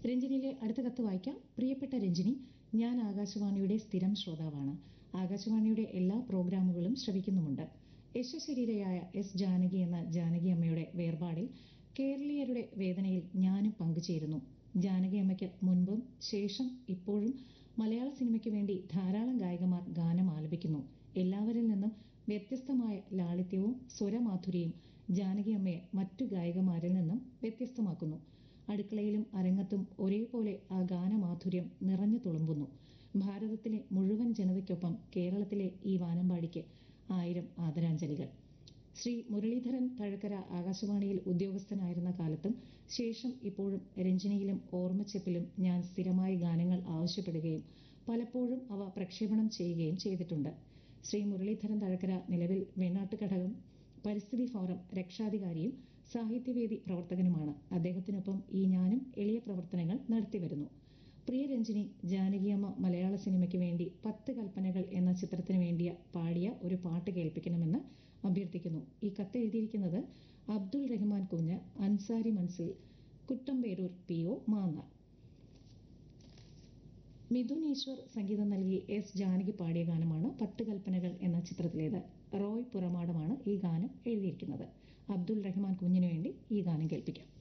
രഞ്ജിനിയിലെ അടുത്ത കത്ത് വായിക്കാം പ്രിയപ്പെട്ട രഞ്ജിനി ഞാൻ ആകാശവാണിയുടെ സ്ഥിരം ശ്രോതാവാണ് ആകാശവാണിയുടെ എല്ലാ പ്രോഗ്രാമുകളും ശ്രവിക്കുന്നുമുണ്ട് യശശരീരയായ എസ് ജാനകി എന്ന ജാനകി അമ്മയുടെ വേർപാടിൽ കേരളീയരുടെ വേദനയിൽ ഞാനും പങ്കുചേരുന്നു ജാനകി അമ്മയ്ക്ക് മുൻപും ശേഷം ഇപ്പോഴും മലയാള സിനിമയ്ക്ക് വേണ്ടി ധാരാളം ഗായകമാർ ഗാനം ആലപിക്കുന്നു എല്ലാവരിൽ നിന്നും വ്യത്യസ്തമായ ലാളിത്യവും സ്വരമാധുര്യവും ജാനകി അമ്മയെ മറ്റു ഗായികമാരിൽ നിന്നും വ്യത്യസ്തമാക്കുന്നു അടുക്കളയിലും അരങ്ങത്തും ഒരേപോലെ ആ ഗാനമാധുര്യം നിറഞ്ഞു തുളുമ്പുന്നു ഭാരതത്തിലെ മുഴുവൻ ജനതയ്ക്കൊപ്പം കേരളത്തിലെ ഈ വാനമ്പാടിക്ക് ആയിരം ആദരാഞ്ജലികൾ ശ്രീ മുരളീധരൻ തഴക്കര ആകാശവാണിയിൽ ഉദ്യോഗസ്ഥനായിരുന്ന കാലത്തും ശേഷം ഇപ്പോഴും രഞ്ജനിയിലും ഓർമ്മച്ചെപ്പിലും ഞാൻ സ്ഥിരമായി ഗാനങ്ങൾ ആവശ്യപ്പെടുകയും പലപ്പോഴും അവ പ്രക്ഷേപണം ചെയ്യുകയും ചെയ്തിട്ടുണ്ട് ശ്രീ മുരളീധരൻ തഴക്കര നിലവിൽ വെണ്ണാട്ട് ഘടകം പരിസ്ഥിതി ഫോറം രക്ഷാധികാരിയും സാഹിത്യവേദി പ്രവർത്തകനുമാണ് അദ്ദേഹത്തിനൊപ്പം ഈ ഞാനും എളിയ പ്രവർത്തനങ്ങൾ നടത്തിവരുന്നു പ്രിയ രഞ്ജിനി ജാനകിയമ്മ മലയാള സിനിമയ്ക്ക് വേണ്ടി പത്ത് കൽപ്പനകൾ എന്ന ചിത്രത്തിന് വേണ്ടിയ പാടിയ ഒരു പാട്ട് കേൾപ്പിക്കണമെന്ന് അഭ്യർത്ഥിക്കുന്നു ഈ കത്ത് എഴുതിയിരിക്കുന്നത് അബ്ദുൾ റഹ്മാൻ കുഞ്ഞ് അൻസാരി മൻസിൽ കുട്ടമ്പേരൂർ പി ഒ മാന്നാർ മിഥുൻ ഈശ്വർ സംഗീതം നൽകി എസ് ജാനകി പാടിയ ഗാനമാണ് പത്ത് കൽപ്പനകൾ എന്ന ചിത്രത്തിലേത് റോയ് പുറമാടമാണ് ഈ ഗാനം എഴുതിയിരിക്കുന്നത് അബ്ദുൾ റഹ്മാൻ കുഞ്ഞിനു വേണ്ടി ഈ ഗാനം കേൾപ്പിക്കാം